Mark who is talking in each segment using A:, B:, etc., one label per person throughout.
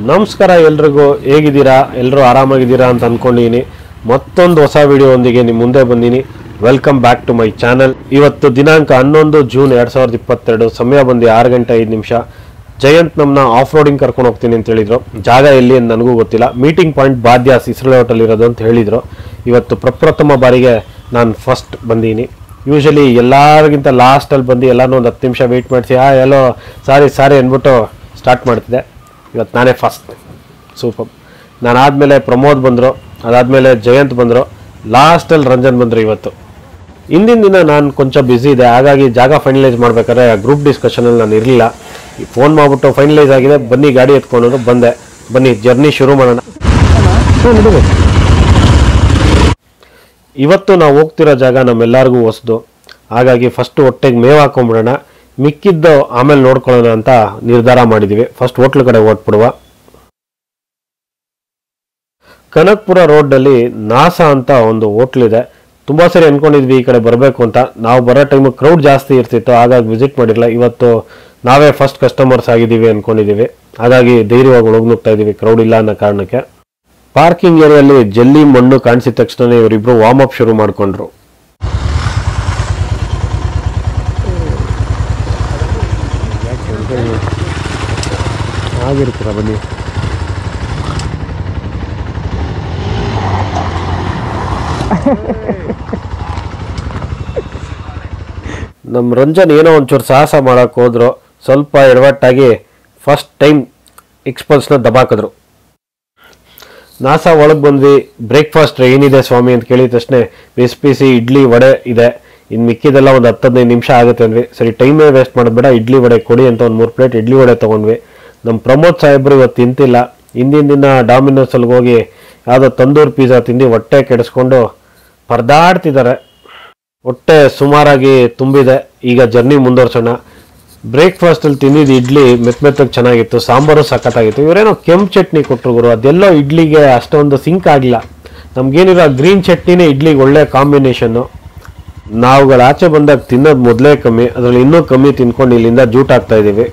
A: ನಮಸ್ಕಾರ ಎಲ್ರಿಗೂ ಹೇಗಿದ್ದೀರಾ ಎಲ್ಲರೂ ಆರಾಮಾಗಿದ್ದೀರಾ ಅಂತ ಅನ್ಕೊಂಡಿದ್ದೀನಿ ಮತ್ತೊಂದು ಹೊಸ ವಿಡಿಯೋದೊಂದಿಗೆ ನಿಮ್ಮ ಮುಂದೆ ಬಂದೀನಿ welcome back to my channel ಇವತ್ತು ದಿನಾಂಕ ಹನ್ನೊಂದು ಜೂನ್ ಎರಡು ಸಾವಿರದ ಇಪ್ಪತ್ತೆರಡು ಸಮಯ ಬಂದು ಆರು ಗಂಟೆ ಐದು ನಿಮಿಷ ಜಯಂತ್ ನಮ್ಮನ್ನ ಆಫ್ ರೋಡಿಂಗ್ ಕರ್ಕೊಂಡು ಹೋಗ್ತೀನಿ ಅಂತ ಹೇಳಿದ್ರು ಜಾಗ ಎಲ್ಲಿ ಅಂತ ನನಗೂ ಗೊತ್ತಿಲ್ಲ ಮೀಟಿಂಗ್ ಪಾಯಿಂಟ್ ಬಾದ್ಯ ಸಿಸ್ರಳೆ ಹೋಟೆಲ್ ಇರೋದು ಅಂತ ಹೇಳಿದ್ರು ಇವತ್ತು ಪ್ರಪ್ರಥಮ ಬಾರಿಗೆ ನಾನು ಫಸ್ಟ್ ಬಂದೀನಿ ಯೂಶಲಿ ಎಲ್ಲರಿಗಿಂತ ಲಾಸ್ಟಲ್ಲಿ ಬಂದು ಎಲ್ಲನೂ ಒಂದು ಹತ್ತು ನಿಮಿಷ ವೆಯ್ಟ್ ಮಾಡಿಸಿ ಆ ಎಲ್ಲೋ ಸಾರಿ ಸಾರಿ ಅಂದ್ಬಿಟ್ಟು ಸ್ಟಾರ್ಟ್ ಮಾಡ್ತಿದ್ದೆ ಇವತ್ತು ನಾನೇ ಫಸ್ಟ್ ಸೂಪರ್ ನಾನು ಆದಮೇಲೆ ಪ್ರಮೋದ್ ಬಂದರು ಅದಾದಮೇಲೆ ಜಯಂತ್ ಬಂದರು ಲಾಸ್ಟಲ್ಲಿ ರಂಜನ್ ಬಂದರು ಇವತ್ತು ಹಿಂದಿನ ದಿನ ನಾನು ಕೊಂಚ ಬ್ಯುಸಿ ಇದೆ ಹಾಗಾಗಿ ಜಾಗ ಫೈನಲೈಸ್ ಮಾಡ್ಬೇಕಾದ್ರೆ ಗ್ರೂಪ್ ಡಿಸ್ಕಷನಲ್ಲಿ ನಾನು ಇರಲಿಲ್ಲ ಫೋನ್ ಮಾಡಿಬಿಟ್ಟು ಫೈನಲೈಸ್ ಆಗಿದೆ ಬನ್ನಿ ಗಾಡಿ ಎತ್ಕೊಂಡು ಬಂದೆ ಬನ್ನಿ ಜರ್ನಿ ಶುರು ಮಾಡೋಣ ಇವತ್ತು ನಾವು ಹೋಗ್ತಿರೋ ಜಾಗ ನಮ್ಮೆಲ್ಲರಿಗೂ ಹೊಸದು ಹಾಗಾಗಿ ಫಸ್ಟ್ ಹೊಟ್ಟೆಗೆ ಮೇವು ಹಾಕೊಂಡ್ಬಿಡೋಣ ಮಿಕ್ಕಿದ್ದು ಆಮೇಲೆ ನೋಡ್ಕೊಳ್ಳೋಣ ಅಂತ ನಿರ್ಧಾರ ಮಾಡಿದ್ದೀವಿ ಫಸ್ಟ್ ಹೋಟ್ಲ್ ಕಡೆ ಓಟ್ಬಿಡುವ ಕನಕ್ಪುರ ರೋಡ್ನಲ್ಲಿ ನಾಸಾ ಅಂತ ಒಂದು ಹೋಟ್ಲ್ ಇದೆ ತುಂಬ ಸರಿ ಅನ್ಕೊಂಡಿದ್ವಿ ಈ ಕಡೆ ಬರಬೇಕು ಅಂತ ನಾವು ಬರೋ ಟೈಮು ಕ್ರೌಡ್ ಜಾಸ್ತಿ ಇರ್ತಿತ್ತು ಹಾಗಾಗಿ ವಿಸಿಟ್ ಮಾಡಿರಲಿಲ್ಲ ಇವತ್ತು ನಾವೇ ಫಸ್ಟ್ ಕಸ್ಟಮರ್ಸ್ ಆಗಿದ್ದೀವಿ ಅನ್ಕೊಂಡಿದ್ದೀವಿ ಹಾಗಾಗಿ ಧೈರ್ಯವಾಗಿ ಒಳಗೆ ನುಗ್ತಾ ಇದ್ದೀವಿ ಕ್ರೌಡ್ ಇಲ್ಲ ಅನ್ನೋ ಕಾರಣಕ್ಕೆ ಪಾರ್ಕಿಂಗ್ ಏರಿಯಲ್ಲಿ ಜಲ್ಲಿ ಮಣ್ಣು ಕಾಣಿಸಿದ ತಕ್ಷಣ ಇವರಿಬ್ರು ವಾರ್ಮ್ ಅಪ್ ಶುರು ಮಾಡ್ಕೊಂಡ್ರು ಆಗಿರ್ತೀರ ಬನ್ನಿ ನಮ್ಮ ರಂಜನ್ ಏನೋ ಒಂಚೂರು ಸಾಹಸ ಮಾಡಕ್ಕೆ ಹೋದ್ರು ಸ್ವಲ್ಪ ಎಡವಟ್ಟಾಗಿ ಫಸ್ಟ್ ಟೈಮ್ ಎಕ್ಸ್ಪಲ್ಸ್ನ ದಬಾಕಿದ್ರು ನಾಸಾ ಒಳಗೆ ಬಂದ್ವಿ ಬ್ರೇಕ್ಫಾಸ್ಟ್ ಏನಿದೆ ಸ್ವಾಮಿ ಅಂತ ಕೇಳಿದ ತಕ್ಷಣ ಬಿಸಿ ಬಿಸಿ ಇಡ್ಲಿ ವಡೆ ಇದೆ ಇನ್ನು ಮಿಕ್ಕಿದೆಲ್ಲ ಒಂದು ಹತ್ತು ಹದಿನೈದು ನಿಮಿಷ ಆಗುತ್ತೆ ಅಂದ್ವಿ ಸರಿ ಟೈಮೇ ವೇಸ್ಟ್ ಮಾಡೋದು ಬೇಡ ಇಡ್ಲಿ ವಡೆ ಕೊಡಿ ಅಂತ ಒಂದು ಮೂರು ಪ್ಲೇಟ್ ಇಡ್ಲಿ ವಡೆ ತೊಗೊಂಡ್ವಿ ನಮ್ಮ ಪ್ರಮೋದ್ ಸಾಹೇಬ್ರು ಇವತ್ತು ತಿಂತಿಲ್ಲ ಹಿಂದಿನ ದಿನ ಡಾಮಿನೋಸಲ್ಲಿ ಹೋಗಿ ಯಾವುದೋ ತಂದೂರು ಪಿಜ್ಜಾ ತಿಂದು ಹೊಟ್ಟೆ ಕೆಡಿಸ್ಕೊಂಡು ಪರದಾಡ್ತಿದ್ದಾರೆ ಹೊಟ್ಟೆ ಸುಮಾರಾಗಿ ತುಂಬಿದೆ ಈಗ ಜರ್ನಿ ಮುಂದುವರ್ಸೋಣ ಬ್ರೇಕ್ಫಾಸ್ಟಲ್ಲಿ ತಿಂದಿದ್ದು ಇಡ್ಲಿ ಮೆತ್ತ ಮೆತ್ತಗೆ ಚೆನ್ನಾಗಿತ್ತು ಸಾಂಬಾರು ಸಖತ್ತಾಗಿತ್ತು ಇವರೇನೋ ಕೆಂಪು ಚಟ್ನಿ ಕೊಟ್ಟರು ಗುರು ಅದೆಲ್ಲೋ ಇಡ್ಲಿಗೆ ಅಷ್ಟೊಂದು ಸಿಂಕ್ ಆಗಿಲ್ಲ ನಮ್ಗೇನಿರೋ ಗ್ರೀನ್ ಚಟ್ನಿನೇ ಇಡ್ಲಿಗೆ ಒಳ್ಳೆ ಕಾಂಬಿನೇಷನ್ನು ನಾವುಗಳು ಆಚೆ ಬಂದಾಗ ತಿನ್ನೋದು ಮೊದಲೇ ಕಮ್ಮಿ ಅದರಲ್ಲಿ ಇನ್ನೂ ಕಮ್ಮಿ ತಿನ್ಕೊಂಡು ಇಲ್ಲಿಂದ ಜೂಟ್ ಆಗ್ತಾ ಇದ್ದೀವಿ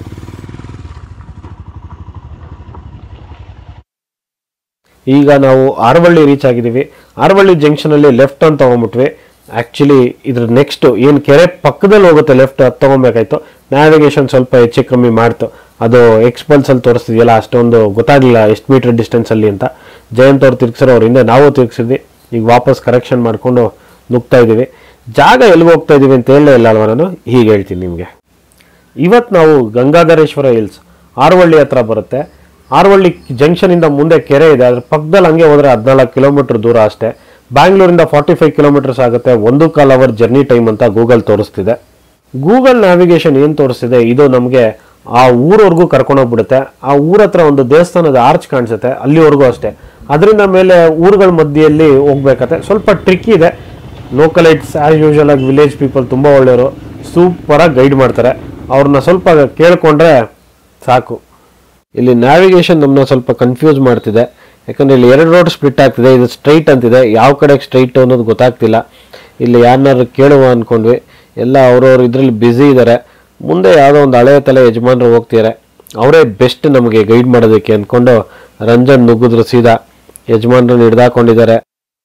A: ಈಗ ನಾವು ಆರವಳ್ಳಿ ರೀಚ್ ಆಗಿದ್ದೀವಿ ಆರವಳ್ಳಿ ಜಂಕ್ಷನಲ್ಲಿ ಲೆಫ್ಟ್ ಅಂತ ತಗೊಂಬಿಟ್ವಿ ಆ್ಯಕ್ಚುಲಿ ಇದ್ರ ನೆಕ್ಸ್ಟ್ ಏನು ಕೆರೆ ಪಕ್ಕದಲ್ಲಿ ಹೋಗುತ್ತೆ ಲೆಫ್ಟ್ ಅದು ತೊಗೊಬೇಕಾಯ್ತು ನ್ಯಾವಿಗೇಷನ್ ಸ್ವಲ್ಪ ಹೆಚ್ಚು ಕಮ್ಮಿ ಮಾಡ್ತು ಅದು ಎಕ್ಸ್ಪಲ್ಸಲ್ಲಿ ತೋರಿಸ್ತಿದೆಯಲ್ಲ ಅಷ್ಟೊಂದು ಗೊತ್ತಾಗಲಿಲ್ಲ ಎಷ್ಟು ಮೀಟರ್ ಡಿಸ್ಟೆನ್ಸಲ್ಲಿ ಅಂತ ಜಯಂತ್ ಅವ್ರು ತಿರ್ಗಿಸಿರೋ ಅವ್ರ ಹಿಂದೆ ನಾವು ತಿರ್ಗಿಸಿದ್ವಿ ಈಗ ವಾಪಸ್ ಕರೆಕ್ಷನ್ ಮಾಡಿಕೊಂಡು ನುಗ್ತಾ ಇದ್ದೀವಿ ಜಾಗ ಎಲ್ಲಿಗೆ ಹೋಗ್ತಾ ಇದ್ದೀವಿ ಅಂತ ಹೇಳಲೇ ಇಲ್ಲ ಅಲ್ವಾ ನಾನು ಹೀಗೆ ಹೇಳ್ತೀನಿ ನಿಮಗೆ ಇವತ್ತು ನಾವು ಗಂಗಾಧರೇಶ್ವರ ಹಿಲ್ಸ್ ಆರವಳ್ಳಿ ಹತ್ರ ಬರುತ್ತೆ ಆರವಳ್ಳಿ ಜಂಕ್ಷನಿಂದ ಮುಂದೆ ಕೆರೆ ಇದೆ ಅದ್ರ ಪಕ್ಕದಲ್ಲಿ ಹಂಗೆ ಹೋದರೆ ಹದಿನಾಲ್ಕು ಕಿಲೋಮೀಟರ್ ದೂರ ಅಷ್ಟೇ ಬ್ಯಾಂಗ್ಳೂರಿಂದ ಫಾರ್ಟಿ ಫೈವ್ ಕಿಲೋಮೀಟರ್ಸ್ ಆಗುತ್ತೆ ಒಂದು ಕಾಲ್ ಅವರ್ ಜರ್ನಿ ಟೈಮ್ ಅಂತ ಗೂಗಲ್ ತೋರಿಸ್ತಿದೆ ಗೂಗಲ್ ನ್ಯಾವಿಗೇಷನ್ ಏನು ತೋರಿಸ್ತಿದೆ ಇದು ನಮಗೆ ಆ ಊರವರೆಗೂ ಕರ್ಕೊಂಡೋಗ್ಬಿಡುತ್ತೆ ಆ ಊರ ಹತ್ರ ಒಂದು ದೇವಸ್ಥಾನದ ಆರ್ಚ್ ಕಾಣಿಸುತ್ತೆ ಅಲ್ಲಿವರೆಗೂ ಅಷ್ಟೇ ಅದರಿಂದ ಮೇಲೆ ಊರುಗಳ ಮಧ್ಯೆಯಲ್ಲಿ ಹೋಗ್ಬೇಕತ್ತೆ ಸ್ವಲ್ಪ ಟ್ರಿಕ್ ಇದೆ ಲೋಕಲೈಟ್ಸ್ ಆ್ಯಸ್ ಯೂಶಲ್ ಆಗಿ ವಿಲೇಜ್ ಪೀಪಲ್ ತುಂಬ ಒಳ್ಳೆಯವರು ಸೂಪರಾಗಿ ಗೈಡ್ ಮಾಡ್ತಾರೆ ಅವ್ರನ್ನ ಸ್ವಲ್ಪ ಕೇಳ್ಕೊಂಡ್ರೆ ಸಾಕು ಇಲ್ಲಿ ನ್ಯಾವಿಗೇಷನ್ ನಮ್ಮನ್ನ ಸ್ವಲ್ಪ ಕನ್ಫ್ಯೂಸ್ ಮಾಡ್ತಿದೆ ಯಾಕಂದ್ರೆ ಇಲ್ಲಿ ಎರಡು ರೋಡ್ ಸ್ಪ್ಲಿಟ್ ಆಗ್ತಿದೆ ಇದು ಸ್ಟ್ರೈಟ್ ಅಂತಿದೆ ಯಾವ ಕಡೆ ಸ್ಟ್ರೈಟ್ ಅನ್ನೋದು ಗೊತ್ತಾಗ್ತಿಲ್ಲ ಇಲ್ಲಿ ಯಾರನ್ನಾರು ಕೇಳುವ ಅಂದ್ಕೊಂಡ್ವಿ ಎಲ್ಲ ಅವ್ರವ್ರು ಇದರಲ್ಲಿ ಬ್ಯುಸಿ ಇದ್ದಾರೆ ಮುಂದೆ ಯಾವುದೋ ಒಂದು ಹಳೆಯ ತಲೆ ಯಜಮಾನರು ಹೋಗ್ತಿದ್ದಾರೆ ಅವರೇ ಬೆಸ್ಟ್ ನಮಗೆ ಗೈಡ್ ಮಾಡೋದಕ್ಕೆ ಅಂದ್ಕೊಂಡು ರಂಜನ್ ನುಗ್ಗಿದ್ರು ಸೀದಾ ಯಜಮಾನ್ರನ್ನ ಹಿಡ್ದಾಕೊಂಡಿದ್ದಾರೆ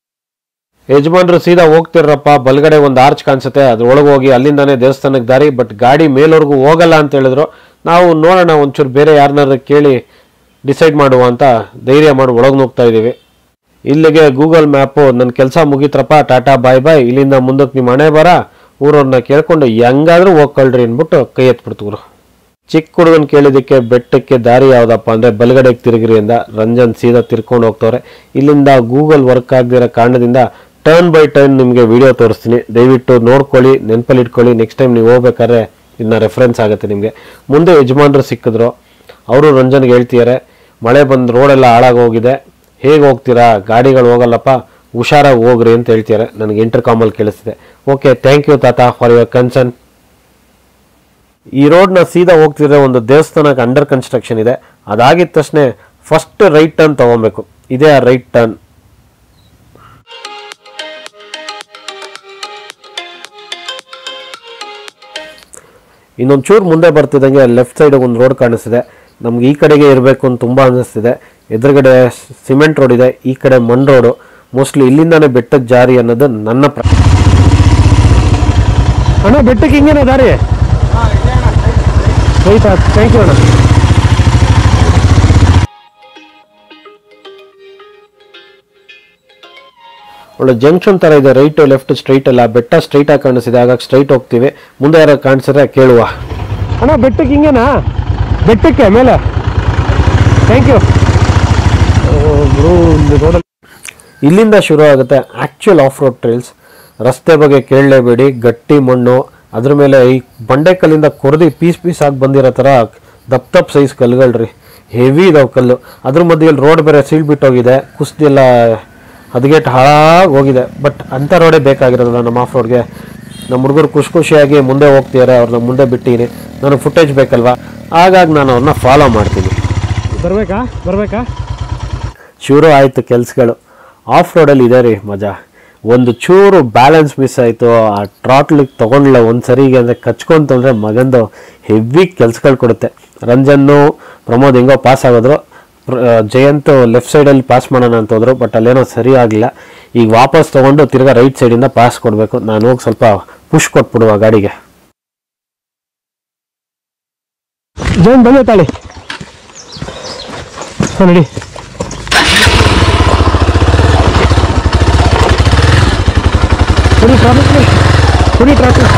A: ಯಜಮಾನ್ರು ಸೀದಾ ಹೋಗ್ತಿರಪ್ಪ ಬಲಗಡೆ ಒಂದು ಆರ್ಚ್ ಕಾಣಿಸುತ್ತೆ ಅದ್ರೊಳಗೆ ಹೋಗಿ ಅಲ್ಲಿಂದಾನೇ ದೇವಸ್ಥಾನಕ್ಕೆ ದಾರಿ ಬಟ್ ಗಾಡಿ ಮೇಲ್ವರೆಗೂ ಹೋಗಲ್ಲ ಅಂತ ಹೇಳಿದ್ರು ನಾವು ನೋಡೋಣ ಒಂಚೂರು ಬೇರೆ ಯಾರನ್ನಾರು ಕೇಳಿ ಡಿಸೈಡ್ ಮಾಡುವ ಅಂತ ಧೈರ್ಯ ಮಾಡಿ ಒಳಗೆ ನುಗ್ತಾ ಇದ್ದೀವಿ ಇಲ್ಲಿಗೆ ಗೂಗಲ್ ಮ್ಯಾಪು ನನ್ನ ಕೆಲಸ ಮುಗಿತ್ರಪ್ಪ ಟಾಟಾ ಬಾಯ್ ಬಾಯ್ ಇಲ್ಲಿಂದ ಮುಂದಕ್ಕೆ ನಿಮ್ಮ ಹಣೆ ಬರ ಊರವ್ರನ್ನ ಕೇಳ್ಕೊಂಡು ಹೆಂಗಾದ್ರೂ ಹೋಗ್ಕೊಳ್ರಿ ಅಂದ್ಬಿಟ್ಟು ಕೈ ಎತ್ಬಿಡ್ತಿದ್ರು ಚಿಕ್ಕ ಹುಡುಗನ್ ಕೇಳಿದ್ದಕ್ಕೆ ಬೆಟ್ಟಕ್ಕೆ ದಾರಿ ಯಾವ್ದಪ್ಪ ಅಂದ್ರೆ ಬಲಗಡೆಗೆ ತಿರುಗಿರಿ ಅಂದ ರಂಜನ್ ಸೀದಾ ತಿರ್ಕೊಂಡು ಹೋಗ್ತವ್ರೆ ಇಲ್ಲಿಂದ ಗೂಗಲ್ ವರ್ಕ್ ಆಗದಿರೋ ಕಾರಣದಿಂದ ಟರ್ನ್ ಬೈ ಟರ್ನ್ ನಿಮಗೆ ವಿಡಿಯೋ ತೋರಿಸ್ತೀನಿ ದಯವಿಟ್ಟು ನೋಡ್ಕೊಳ್ಳಿ ನೆನಪಲ್ಲಿ ಇಟ್ಕೊಳ್ಳಿ ನೆಕ್ಸ್ಟ್ ಟೈಮ್ ನೀವು ಹೋಗ್ಬೇಕಾದ್ರೆ ಇನ್ನ ರೆಫರೆನ್ಸ್ ಆಗುತ್ತೆ ನಿಮಗೆ ಮುಂದೆ ಯಜಮಾನ್ರು ಸಿಕ್ಕಿದ್ರು ಅವರು ರಂಜನ್ಗೆ ಹೇಳ್ತಿದ್ದಾರೆ ಮಳೆ ಬಂದು ರೋಡೆಲ್ಲ ಹಾಳಾಗೋಗಿದೆ ಹೇಗೆ ಹೋಗ್ತೀರಾ ಗಾಡಿಗಳು ಹೋಗಲ್ಲಪ್ಪ ಹುಷಾರಾಗಿ ಹೋಗ್ರಿ ಅಂತ ಹೇಳ್ತಿದ್ದಾರೆ ನನಗೆ ಇಂಟರ್ ಕಾಮಲ್ಲಿ ಕೇಳಿಸ್ತಿದೆ ಓಕೆ ಥ್ಯಾಂಕ್ ಯು ತಾತ ಫಾರ್ ಯುವರ್ ಕನ್ಸರ್ನ್ ಈ ರೋಡ್ನ ಸೀದಾ ಹೋಗ್ತಿದ್ರೆ ಒಂದು ದೇವಸ್ಥಾನಕ್ಕೆ ಅಂಡರ್ ಕನ್ಸ್ಟ್ರಕ್ಷನ್ ಇದೆ ಅದಾಗಿದ ತಕ್ಷಣ ಫಸ್ಟ್ ರೈಟ್ ಟರ್ನ್ ತಗೊಬೇಕು ಇದೇ ಆ ರೈಟ್ ಟರ್ನ್ ಇನ್ನೊಂದು ಚೂರು ಮುಂದೆ ಬರ್ತಿದ್ದಂಗೆ ಲೆಫ್ಟ್ ಸೈಡ್ ಒಂದು ರೋಡ್ ಕಾಣಿಸ್ತಿದೆ ನಮ್ಗೆ ಈ ಕಡೆಗೆ ಇರಬೇಕು ಅಂತ ತುಂಬ ಅನ್ನಿಸ್ತಿದೆ ಎದುರುಗಡೆ ಸಿಮೆಂಟ್ ರೋಡ್ ಇದೆ ಈ ಕಡೆ ಮಣ್ ರೋಡು ಮೋಸ್ಟ್ಲಿ ಇಲ್ಲಿಂದಾನೇ ಬೆಟ್ಟದ ಜಾರಿ ಅನ್ನೋದು ನನ್ನ ಪ್ರ ಅಣ್ಣ ಬೆಟ್ಟಕ್ಕೆ ಹಿಂಗೇನ ದಾರಿ ಆಯ್ತಾ ಥ್ಯಾಂಕ್ ಯು ಅಣ್ಣ ಒಳ್ಳೆ ಜಂಕ್ಷನ್ ತರ ಇದೆ ರೈಟ್ ಲೆಫ್ಟ್ ಸ್ಟ್ರೈಟ್ ಅಲ್ಲ ಬೆಟ್ಟ ಸ್ಟ್ರೈಟ್ ಆಗಿ ಕಾಣಿಸಿದೆ ಹಾಗಾಗಿ ಸ್ಟ್ರೈಟ್ ಹೋಗ್ತೀವಿ ಮುಂದೆ ಯಾರು ಕಾಣಿಸಿದ್ರೆ ಕೇಳುವ ಅಣ್ಣ ಬೆಟ್ಟಕ್ಕೆ ಹಿಂಗೇನಾ ಬೆಟ್ಟಕ್ಕೆ ಮೇಲೆ ಥ್ಯಾಂಕ್ ಯು ಇಲ್ಲಿಂದ ಶುರು ಆಗುತ್ತೆ ಆಕ್ಚುಯಲ್ ಆಫ್ ರೋಡ್ ಟ್ರೈಲ್ಸ್ ರಸ್ತೆ ಬಗ್ಗೆ ಕೇಳಲೇಬೇಡಿ ಗಟ್ಟಿ ಮಣ್ಣು ಅದ್ರ ಮೇಲೆ ಈ ಬಂಡೆಕಲ್ಲಿಂದ ಕೊರ್ದಿ ಪೀಸ್ ಪೀಸ್ ಆಗಿ ಬಂದಿರೋ ಥರ ದಪ್ಪ ದಪ್ಪ ಸೈಜ್ ಕಲ್ಲುಗಳ್ರಿ ಹೆವಿ ಇದಾವೆ ಕಲ್ಲು ಅದ್ರ ಮಧ್ಯದಲ್ಲಿ ರೋಡ್ ಬೇರೆ ಸೀಳ್ಬಿಟ್ಟೋಗಿದೆ ಕುಸ್ದೆಲ್ಲ ಹದಗೆಟ್ ಹಾಳಾಗಿ ಹೋಗಿದೆ ಬಟ್ ಅಂಥ ರೋಡೇ ಬೇಕಾಗಿರೋದಿಲ್ಲ ನಮ್ಮ ಆಫ್ ರೋಡ್ಗೆ ನಮ್ಮ ಹುಡುಗರು ಖುಷಿ ಖುಷಿಯಾಗಿ ಮುಂದೆ ಹೋಗ್ತಿದ್ದಾರೆ ಅವ್ರನ್ನ ಮುಂದೆ ಬಿಟ್ಟಿನಿ ನನಗೆ ಫುಟೇಜ್ ಬೇಕಲ್ವಾ ಹಾಗಾಗಿ ನಾನು ಅವ್ರನ್ನ ಫಾಲೋ ಮಾಡ್ತೀನಿ ಬರಬೇಕಾ ಬರಬೇಕಾ ಶುರು ಆಯಿತು ಕೆಲ್ಸಗಳು ಆಫ್ ರೋಡಲ್ಲಿ ಇದೆ ರೀ ಮಜಾ ಒಂದು ಚೂರು ಬ್ಯಾಲೆನ್ಸ್ ಮಿಸ್ ಆಯಿತು ಆ ಟ್ರಾಟ್ಲಿಗೆ ತೊಗೊಂಡ್ಲ ಒಂದು ಸರಿಗೆ ಅಂದರೆ ಕಚ್ಕೊಂತಂದ್ರೆ ಮಗಂದು ಹೆವಿ ಕೆಲ್ಸಗಳು ಕೊಡುತ್ತೆ ರಂಜನ್ನು ಪ್ರಮೋದ್ ಹೆಂಗೋ ಪಾಸ್ ಆಗೋದ್ರು ಪ್ರ- ಜಯಂತ್ ಲೆಫ್ಟ್ ಸೈಡಲ್ಲಿ ಪಾಸ್ ಮಾಡೋಣ ಅಂತ ಹೋದ್ರು ಬಟ್ ಅಲ್ಲೇನೋ ಸರಿ ಆಗಲಿಲ್ಲ ಈಗ ವಾಪಸ್ ತೊಗೊಂಡು ತಿರ್ಗಾ ರೈಟ್ ಸೈಡಿಂದ ಪಾಸ್ ಕೊಡಬೇಕು ನಾನು ಹೋಗಿ ಸ್ವಲ್ಪ ಪುಷ್ ಕೊಟ್ಬಿಡುವ ಗಾಡಿಗೆ ಜಯಂತ್ ಬಂದೆ ತಾಳಿ ನಡಿ ಕುಡಿ ಟ್ರಾಫಿಕ್ ಕುಡಿ ಟ್ರಾಫಿಕ್